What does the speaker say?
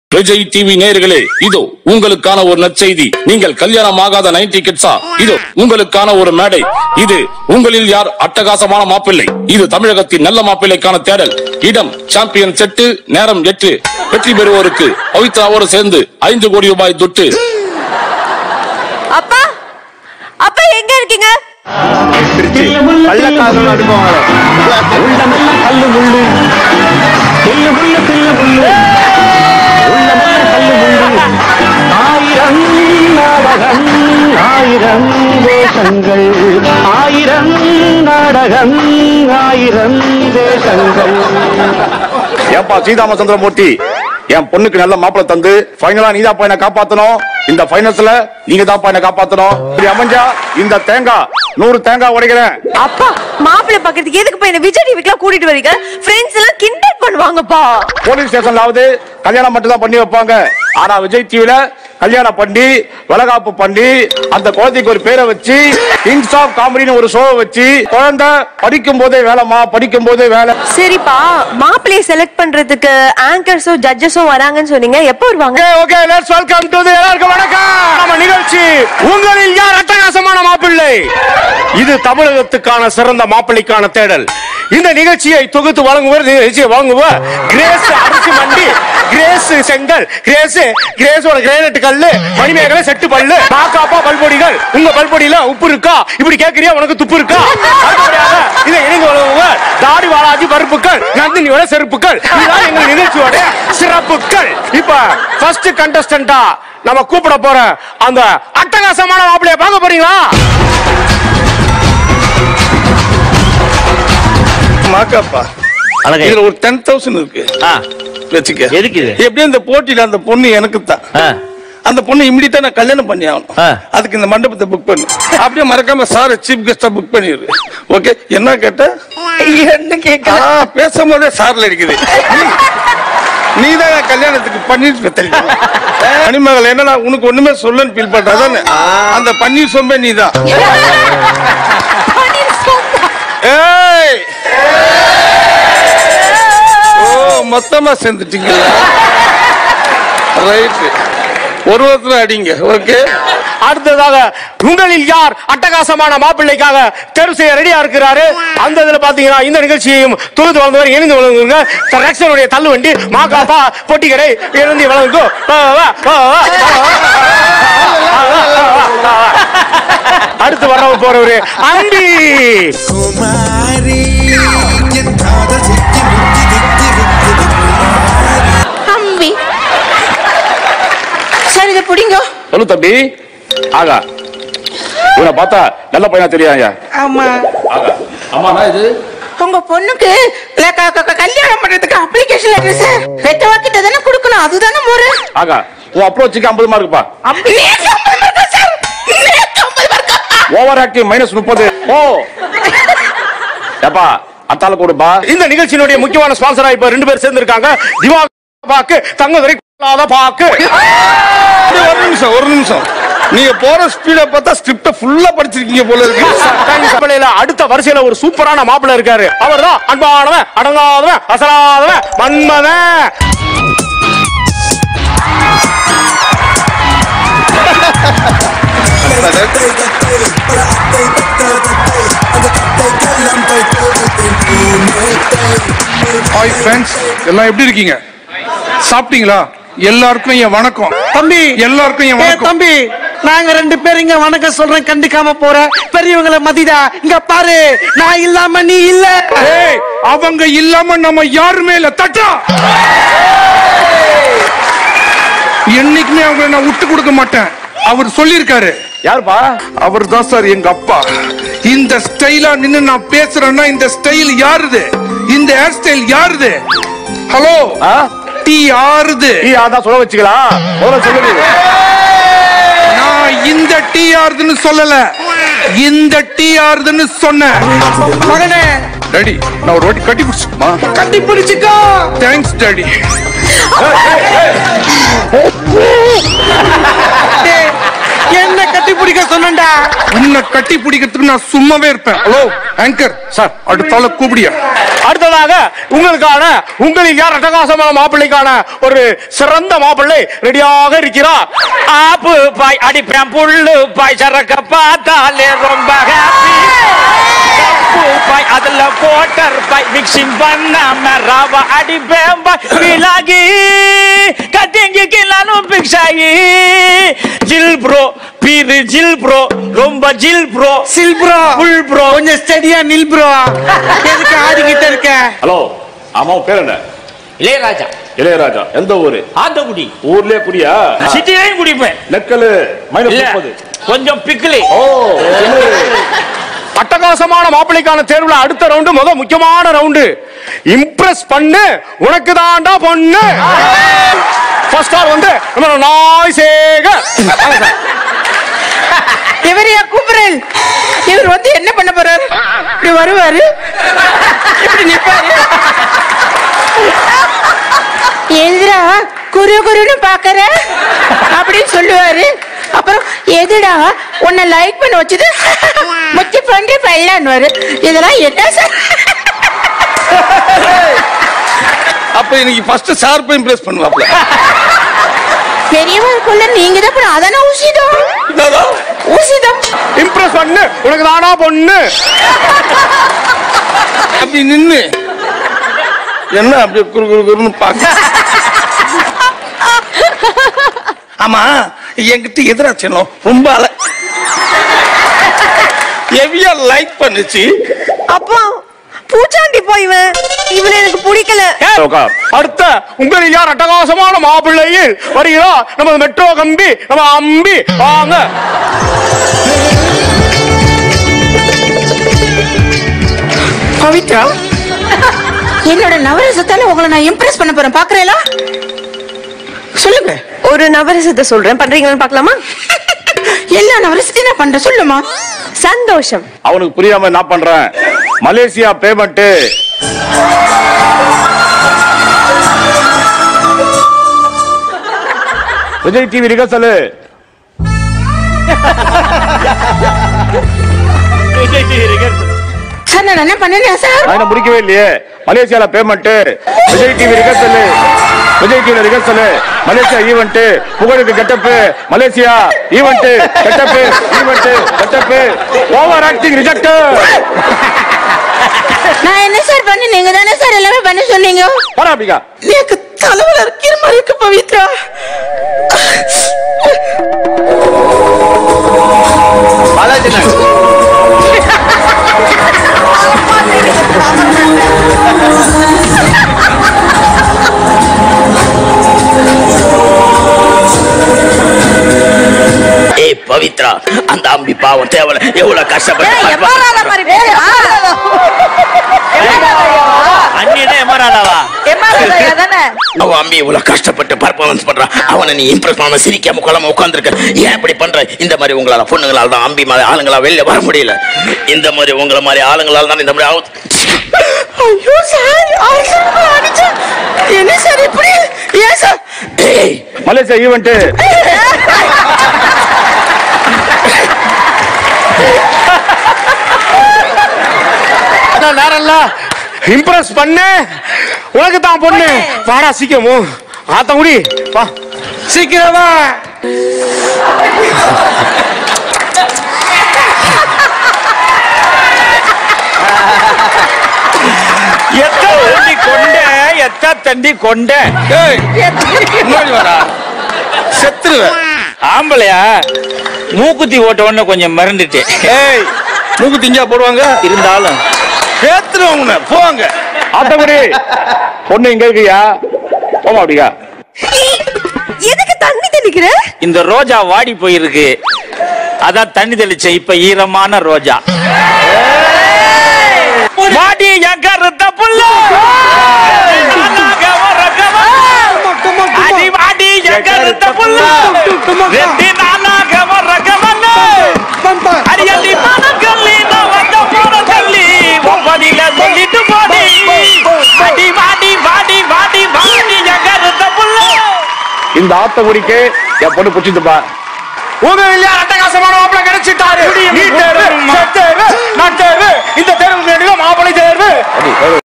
Vijay TV நேயர்களே இதோ உங்களுக்கான ஒரு நற்செய்தி நீங்கள் கல்யாணம் ஆகாத நைன்டி கிட்ஸா இதோ உங்களுக்கான ஒரு மேடை இது உங்களில் யார் அட்டகாசமான மாப்பிள்ளை இது தமிழகத்தின் நல்ல மாப்பிள்ளைக்கான தேடல் இடம் சாம்பியன் செட்டு நேரம் எட்டு வெற்றி பெறுவோருக்கு பவித்ராவோடு சேர்ந்து ஐந்து கோடி ரூபாய் துட்டு அப்பா அப்பா எங்க இருக்கீங்க கள்ளக்காதல் அனுபவங்களே உள்ளமெல்லாம் கல்லு முள்ளு தில்லு முள்ளு தில்லு முள்ளு உள்ளமெல்லாம் கல்லு முள்ளு ஆயிரம் நாடகம் ஆயிரம் தேசங்கள் ஆயிரம் நாடகம் ஆயிரம் தேசங்கள் ஏப்பா சீதாமச்சந்திரமூர்த்தி என் பொண்ணுக்கு நல்ல மாப்பிளை தந்து ஃபைனலா நீ தான் பையனை காப்பாத்தணும் இந்த ஃபைனல்ஸ்ல நீங்க தான் பையனை காப்பாத்தணும் இப்படி அமைஞ்சா இந்த தேங்காய் நூறு தேங்காய் உடைக்கிறேன் அப்பா மாப்பிள்ளை பாக்கிறதுக்கு எதுக்கு போய் என்ன விஜய் டிவிக்குலாம் கூட்டிட்டு வரீங்க ஃப்ரெண்ட்ஸ் எல்லாம் கிண்டல் பண்ணுவாங்கப்பா போலீஸ் ஸ்டேஷன்லாவது கல்யாணம் மட்டும் தான் பண்ணி வைப்பாங்க ஆனா விஜய் டிவில கல்யாணம் பண்ணி வளகாப்பு பண்ணி அந்த குழந்தைக்கு ஒரு பேரை வச்சு கிங்ஸ் ஆஃப் காமெடின்னு ஒரு ஷோ வச்சு குழந்தை படிக்கும் போதே வேலைமா படிக்கும் போதே வேலை சரிப்பா மாப்பிள்ளைய செலக்ட் பண்றதுக்கு ஆங்கர்ஸும் ஜட்ஜஸும் வராங்கன்னு சொன்னீங்க எப்போ வருவாங்க okay okay let's welcome to the எல்லாருக்கும் வணக்கம் நம்ம நிகழ்ச்சி உங்களில் யார் அட்டகாசமான மாப்பிள்ளை இது தமிழகத்துக்கான சிறந்த மாப்பிள்ளைக்கான தேடல் இந்த நிகழ்ச்சியை தொகுத்து வழங்குவர் இந்த நிகழ்ச்சியை வழங்குவர் கிரேஸ் அரிசி மண்டி கிரேஸ் செங்கல் கிரேஸ் கிரேஸோட கிரேனட் கல்லு மணிமேகலை செட்டு பல்லு பாக்காப்பா பல்பொடிகள் உங்க பல்பொடியில உப்பு இருக்கா இப்படி கேக்குறியா உனக்கு துப்பு இருக்கா அடுத்தபடியாக இதை இணைந்து வழங்குவர் தாடி வாலாஜி பருப்புகள் நந்தினியோட செருப்புகள் இதுதான் எங்க நிகழ்ச்சியோட சிறப்புகள் இப்ப ஃபர்ஸ்ட் கண்டஸ்டன்டா நம்ம கூப்பிட போற அந்த அட்டகாசமான மாப்பிளைய பார்க்க போறீங்களா மாக்காப்பா அழகே இதுல ஒரு டென் தௌசண்ட் இருக்கு ஆ வச்சுக்க எதுக்கு இது? எப்படியும் இந்த போட்டியில அந்த பொண்ணு எனக்கு தான் ஆ. அந்த பொண்ணு இமிடியா நான் கல்யாணம் பண்ணி ஆகணும் ஆ. அதுக்கு இந்த மண்டபத்தை புக் பண்ணு அப்படியே மறக்காம சார் சீஃப் கெஸ்டா புக் பண்ணிடு ஓகே என்ன கேட்ட என்ன கேட்க பேசும்போதே சார்ல இருக்குது நீ தான் என் கல்யாணத்துக்கு பண்ணிட்டு தெரியும் மணிமகள் என்னடா உனக்கு ஒண்ணுமே சொல்லன்னு ஃபீல் பண்றதானே அந்த பன்னீர் சொம்பே நீ தான் ஏய் ஓ மொத்தமா சேர்ந்துட்டீங்களா ரைட் ஒரு ஒருத்தர் அடிங்க ஓகே அடுத்ததாக உங்களில் யார் அட்டகாசமான மாப்பிள்ளைக்காக தேர்வு செய்ய ரெடியா இருக்கிறாரு அந்த இதுல பாத்தீங்கன்னா இந்த நிகழ்ச்சியையும் தொகுத்து வளர்ந்தவர் இணைந்து வழங்குங்க ரக்ஷனுடைய தள்ளுவண்டி மாகாப்பா பொட்டிக்கடை இணைந்து வழங்கும் வா, வா, வா, வா, வா. அடுத்து வர போறவரு அம்பி குமாரி என் காதல் சிக்கி முக்கி திக்கி விக்கி திக்கி அம்பி சரி இதை பிடிங்க சொல்லு தம்பி ஆகா இவனை பார்த்தா நல்ல பையனா தெரியாங்க ஆமா ஆகா அம்மாண்ணா இது உங்க பொண்ணுக்கு ல- க- க- க- கல்யாணம் பண்றதுக்கு அப்ளிகேஷன் லெட்டர் சார் பெத்தவா கிட்ட தானே கொடுக்கணும் அதுதானே முறை ஆகா உன் அப்ரோச்சுக்கு ஐம்பது மார்க் இருப்பா நேத்து 50 mark ஆ சார் நேத்து 50 mark ஆ? ஓவர் ஆக்டிவ் மைனஸ் முப்பது ஓ ஏப்பா அத்தால கொடுப்பா இந்த நிகழ்ச்சியினுடைய முக்கியமான ஸ்பான்சரா இப்ப ரெண்டு பேர் சேர்ந்து இருக்காங்க திவா பாக்கு தங்கதுரை பாக்கு அப்படியே ஒரு நிமிஷம் ஒரு நிமிஷம் நீங்க போற ஸ்பீட பார்த்தா ஸ்கிரிப்ட ஃபுல்லா படிச்சிருக்கீங்க போல இருக்கு மாப்பிள்ளையில அடுத்த வரிசையில ஒரு சூப்பரான மாப்பிள்ளை இருக்காரு அவர்தான் அன்பானவன் அடங்காதவன் அசலாதவன் மன்மதன் ஹாய் ஃப்ரெண்ட்ஸ் எல்லாம் எப்படி இருக்கீங்க சாப்பிட்டீங்களா எல்லாருக்கும் என் வணக்கம் தம்பி எல்லாருக்கும் என் ஏ வணக்கம் தம்பி நாங்க ரெண்டு பேரும் இங்க வணக்கம் சொல்றேன் கண்டுக்காம போற பெரியவங்களை மதிடா இங்க பாரு நான் இல்லாம நீ இல்ல ஏய், அவங்க இல்லாம நம்ம யாருமே இல்ல தட்டா என்னைக்குமே அவங்களை நான் விட்டு கொடுக்க மாட்டேன் அவர் சொல்லியிருக்காரு யாருப்பா அவர் தான் சார் எங்க அப்பா இந்த ஸ்டைலா நின்னு நான் பேசுறேன்னா இந்த ஸ்டைல் யாருது இந்த ஹேர் ஸ்டைல் யாருது ஹலோ ஆ? டீ யாருது நீ அதான் சொல்ல வச்சுக்கலாம் முதல்ல சொல்லுது நான் இந்த டீ யாருதுன்னு சொல்லல இந்த டீ யாருதுன்னு சொன்னேன் மகனே டாடி நான் ஒரு வாட்டி கட்டி பிடிச்சுக்குமா கட்டி பிடிச்சுக்கோ தேங்க்ஸ் டாடி டேய், என்ன கட்டி பிடிக்க சொன்னேன்டா உன்னை உன்னை கட்டி பிடிக்கிறதுக்கு நான் சும்மாவே இருப்பேன் ஹலோ ஆங்கர் சார் அடுத்தால கூப்பிடியா அடுத்ததாக உங்களுக்கான உங்களில் யார் அட்டகாசமான மாப்பிள்ளைக்கான ஒரு சிறந்த மாப்பிள்ளை ரெடியாக இருக்கிறார் ஆப்பு பாய் அடிப்பேன் புல்லு பாய் சரக்க பார்த்தாலே ரொம்ப ஹாப்பி பாய் அதுல கோட்டர் பாய் மிக்சிங் பண்ணாம ரவ அடிப்பேன் பாய் விலாகி கட்டிங்க கிளானும் பிக்ஷாயி ஜில் ப்ரோ பீரு ஜில் ப்ரோ ரொம்ப ஜில் bro chill bro full bro கொஞ்சம் ஸ்டெடியா நில் ப்ரோ எதுக்கு ஆடிக்கிட்ட இருக்க ஹலோ ஆமா உன் பேர் என்ன இளையராஜா இளையராஜா எந்த ஊரு ஆந்தகுடி ஊர்லயே குடியா சிட்டிலையும் குடிப்பேன் நெக்கலு மைனஸ் இல்ல முப்பது கொஞ்சம் பிக்கிலி ஓ சொல்லு. அட்டகாசமான மாப்பிள்ளைக்கான தேர்வுல அடுத்த ரவுண்டு முத முக்கியமான ரவுண்டு இம்ப்ரெஸ் பண்ணு உனக்கு தாண்டா பொண்ணு ஃபர்ஸ்ட் ஸ்டார் வந்து நம்ம நாய் சேகர் வாங்க சார். இவரையா கூப்பிடுறேன் இவர் வந்து என்ன பண்ண போறாரு இப்படி வருவாரு இப்படி நிப்பாரு எதிரா குரு குருன்னு பாக்குற அப்படின்னு சொல்லுவாரு அப்புறம் எதுடா உன்னை லைக் பண்ண வச்சது முத்தி பண்ணி பையலான்னு இதெல்லாம் என்ன சார் அப்ப இன்னைக்கு ஃபர்ஸ்ட் சார் போய் இம்ப்ரெஸ் பண்ணுவாப்ல பெரியவருக்குள்ள நீங்க தான் பண்ண அதானே ஊசிதம் ஊசிதம் இம்ப்ரெஸ் பண்ணு உனக்கு தானா பொண்ணு அப்படி நின்னு என்ன அப்படியே குறு குறு குருன்னு பாக்க ஆமா என்கிட்ட எதிரா செல்லம் ரொம்ப அல ஹெவியா லைக் பண்ணுச்சு அப்பா பூச்சாண்டி போய் இவன் இவனை எனக்கு பிடிக்கல உட்கார். அடுத்த உங்களில் யார் அட்டகாசமான மாப்பிள்ளையில் வருகிறார் நமது மெட்ரோ கம்பி நம்ம அம்பி வாங்க பவித்ரா என்னோட நவரசத்தால உங்களை நான் இம்ப்ரெஸ் பண்ண போறேன் பாக்குறேங்களா சொல்லுங்க ஒரு நவரசத்தை சொல்றேன் பண்றீங்களான்னு பார்க்கலாமா எல்லா நவரசத்தையும் நான் பண்றேன் சொல்லுமா சந்தோஷம் அவனுக்கு புரியாம நான் பண்றேன் Malaysia payment Vijay TV rehearsal sir நான் என்ன பண்ணேன் சார் நான் என்ன முடிக்கவே இல்லையே மலேசியால payment Vijay TV rehearsal Vijay TV rehearsal Malaysia event புகழுக்கு getup Malaysia event getup event getup over acting reject நான் என்ன சார் பண்ண நீங்க தானே சார் எல்லாமே பண்ண சொன்னீங்க போடா அப்படிக்கா எனக்கு தலைவல இருக்கிற மாதிரி இருக்கு பவித்ரா ஏய் பவித்ரா அந்த அம்பி பாவம் தேவல எவ்வளவு கஷ்டப்பட்டு அண்ணினே எமராடாவா அவன் அம்பி இவ்வளவு கஷ்டப்பட்டு பர்ஃபார்மன்ஸ் பண்றான் அவனை நீ இம்ப்ரெஸ் பண்ண சிரிக்காம கொள்ளாம உட்காந்துருக்க ஏன் இப்படி பண்ற இந்த மாதிரி உங்களால பொண்ணுங்களால தான் அம்பி மாதிரி ஆளுங்களா வெளில வர முடியல இந்த மாதிரி உங்களை மாதிரி ஆளுங்களால தான் இந்த மாதிரி ஆகுது ஐயோ சார் அவசரமா அடிச்சா என்ன சார் இப்படி ஏன் சார் ஏய் மலேசியா ஈவெண்ட் அதான் நேரம் இல்ல இம்ப்ரெஸ் பண்ணு உனக்கு தான் பொண்ணு வாடா சீக்கிரமோ ஆத்தங்குடி வா சீக்கிரமா எத்த தண்டி கொண்ட எத்த தண்டி கொண்ட ஏய் முன்னாடி வாடா செத்துருவேன் ஆம்பளையா மூக்குத்தி ஓட்ட உடனே கொஞ்சம் மறந்துட்டேன் ஏய் மூக்கு திங்கா போடுவாங்க இருந்தாலும் சேர்த்துருவோம் உன்னை போவாங்க ஆத்தங்குடி பொண்ணு இங்க இருக்கியா போமா அப்படிக்கா எதுக்கு தண்ணி தெளிக்கிற இந்த ரோஜா வாடி போயிருக்கு அதான் தண்ணி தெளிச்சேன் இப்ப ஈரமான ரோஜா வாடி என் கருத்த புல்ல நானாக வரக்கவா. அடி வாடி என் கருத்த புல்ல ரெண்டு நாளாக வரக்கவல்ல. அடியடி மனக்கல்லி நான் வந்த போற தள்ளி ஒன்பதில சொல்லிட்டு போடி அடி வாடி வாடி வாடி வாடி என் கருத்த புல்ல இந்த ஆத்தங்குடிக்கு என் பொண்ணு பிடிச்சிட்டுப்பா உங்களில் யார் அட்டகாசமான மாப்பிள்ளை கிடைச்சிட்டாரு நீ தேர்வு செட் தேர்வு நான் தேர்வு இந்த தேர்வுக்கு வேண்டிய மாப்பிள்ளை தேர்வு